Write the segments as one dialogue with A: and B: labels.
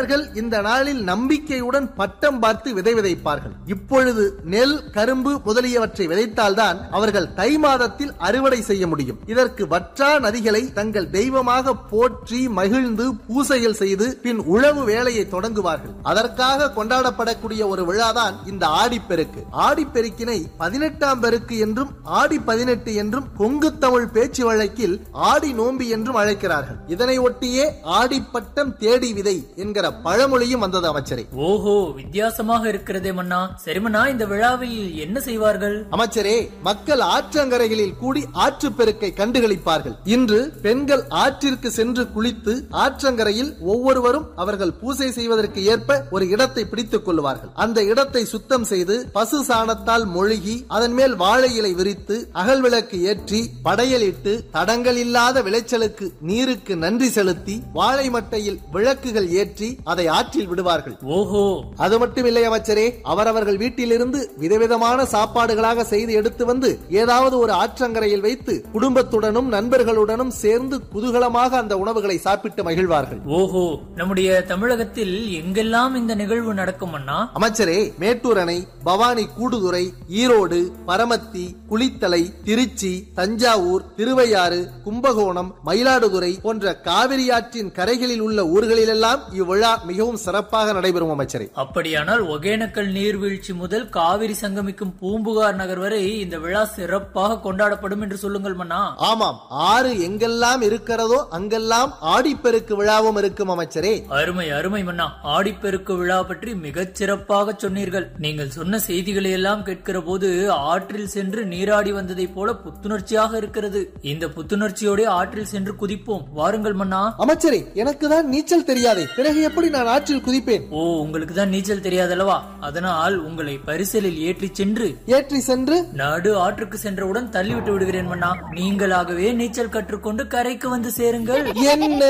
A: உழவர்கள் இந்த நாளில் நம்பிக்கையுடன் பட்டம் பார்த்து விதை விதைப்பார்கள் இப்பொழுது நெல் கரும்பு முதலியவற்றை விதைத்தால்தான் அவர்கள் தை மாதத்தில் அறுவடை செய்ய முடியும் இதற்கு வற்றா நதிகளை தங்கள் தெய்வமாக போற்றி மகிழ்ந்து பூசைகள் செய்து பின் உழவு வேலையை தொடங்குவார்கள் அதற்காக கொண்டாடப்படக்கூடிய ஒரு விழாதான் இந்த ஆடிப்பெருக்கு ஆடிப்பெருக்கினை பதினெட்டாம் பெருக்கு என்றும் ஆடி பதினெட்டு என்றும் கொங்கு தமிழ் பேச்சு வழக்கில் ஆடி நோம்பி என்றும் அழைக்கிறார்கள் இதனை ஒட்டியே ஆடிப்பட்டம் தேடி விதை என்கிற பழமொழியும் வந்தது அமைச்சரே
B: ஓஹோ வித்தியாசமாக இருக்கிறதே மன்னா சரி மன்னா இந்த விழாவில் என்ன செய்வார்கள்
A: அமைச்சரே மக்கள் ஆற்றங்கரைகளில் கூடி ஆற்றுப்பெருக்கை கண்டுகளிப்பார்கள் இன்று பெண்கள் ஆற்றிற்கு சென்று குளித்து ஆற்றங்கரையில் ஒவ்வொருவரும் அவர்கள் பூசை செய்வதற்கு ஏற்ப ஒரு இடத்தை பிடித்துக் கொள்வார்கள் அந்த இடத்தை சுத்தம் செய்து பசு சாணத்தால் மொழுகி அதன் மேல் வாழை இலை விரித்து அகல் விளக்கு ஏற்றி படையலிட்டு தடங்கள் இல்லாத விளைச்சலுக்கு நீருக்கு நன்றி செலுத்தி வாழை மட்டையில் விளக்குகள் ஏற்றி அதை ஆற்றில் விடுவார்கள்
B: ஓஹோ
A: அது மட்டும் இல்லை அமைச்சரே அவரவர்கள் வீட்டிலிருந்து விதவிதமான சாப்பாடுகளாக செய்து எடுத்து வந்து ஏதாவது ஒரு ஆற்றங்கரையில் வைத்து குடும்பத்துடனும் நண்பர்களுடனும் சேர்ந்து குதூகலமாக அந்த உணவுகளை சாப்பிட்டு மகிழ்வார்கள்
B: ஓஹோ நம்முடைய தமிழகத்தில் எங்கெல்லாம் இந்த நிகழ்வு நடக்கும் அண்ணா
A: அமைச்சரே மேட்டூர் அணை பவானி கூடுதுறை ஈரோடு பரமத்தி குளித்தலை திருச்சி தஞ்சாவூர் திருவையாறு கும்பகோணம் மயிலாடுதுறை போன்ற காவிரி ஆற்றின் கரைகளில் உள்ள ஊர்களிலெல்லாம் இவ்விழா மிகவும் சிறப்பாக நடைபெறும் அமைச்சரே
B: அப்படியானால் ஒகேனக்கல் நீர்வீழ்ச்சி முதல் காவிரி சங்கமிக்கும் பூம்புகார் நகர் வரை இந்த விழா சிறப்பாக கொண்டாடப்படும் என்று சொல்லுங்கள் மன்னா
A: ஆமாம் ஆறு எங்கெல்லாம் இருக்கிறதோ அங்கெல்லாம் ஆடிப்பெருக்கு விழாவும் இருக்கும் அமைச்சரே
B: அருமை அருமை மன்னா ஆடிப்பெருக்கு விழா பற்றி மிகச் சிறப்பாக சொன்னீர்கள் நீங்கள் சொன்ன செய்திகளை எல்லாம் கேட்கிற போது ஆற்றில் சென்று நீராடி வந்ததை போல புத்துணர்ச்சியாக இருக்கிறது இந்த புத்துணர்ச்சியோட ஆற்றில் சென்று குதிப்போம் வாருங்கள் மன்னா
A: அமைச்சரே எனக்கு தான் நீச்சல் தெரியாதே பிறகு எப்படி நான் ஆற்றில் குதிப்பேன்
B: ஓ உங்களுக்கு தான் நீச்சல் தெரியாதல்லவா அதனால் உங்களை பரிசலில் ஏற்றிச் சென்று
A: ஏற்றி சென்று
B: நடு ஆற்றுக்கு சென்றவுடன் தள்ளிவிட்டு விடுகிறேன் மன்னா நீங்களாகவே நீச்சல் கற்றுக்கொண்டு கரைக்கு வந்து சேருங்கள்
A: என்ன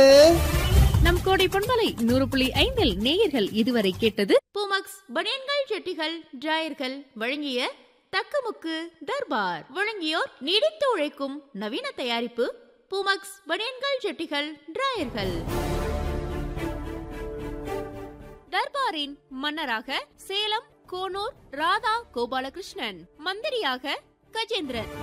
C: நம் கோடை பொன்மலை நூறு புள்ளி ஐந்தில் நேயர்கள் இதுவரை கேட்டது
D: பூமக்ஸ் பனியன்கள் ஜெட்டிகள் டிராயர்கள் வழங்கிய தக்கமுக்கு தர்பார் வழங்கியோர் நீடித்து உழைக்கும் நவீன தயாரிப்பு பூமக்ஸ் பனியன்கள் ஜெட்டிகள் டிராயர்கள் தர்பாரின் மன்னராக சேலம் கோனூர் ராதா கோபாலகிருஷ்ணன் மந்திரியாக கஜேந்திரன்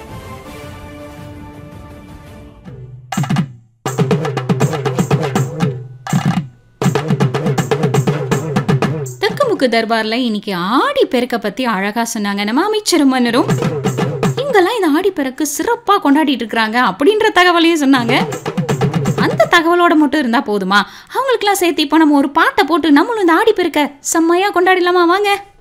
E: தக்கமுக்கு தர்பார்ல இன்னைக்கு ஆடி பெருக்க பத்தி அழகா சொன்னாங்க நம்ம அமைச்சரும் மன்னரும் இங்கெல்லாம் இந்த ஆடி பெருக்கு சிறப்பா கொண்டாடிட்டு இருக்காங்க அப்படின்ற தகவலையும் சொன்னாங்க அந்த தகவலோட மட்டும் இருந்தா போதுமா அவங்களுக்கெல்லாம் சேர்த்து இப்போ நம்ம ஒரு பாட்டை போட்டு நம்மளும் இந்த ஆடி பெருக்க செம்மையா கொண்டாடிடலாமா வாங்க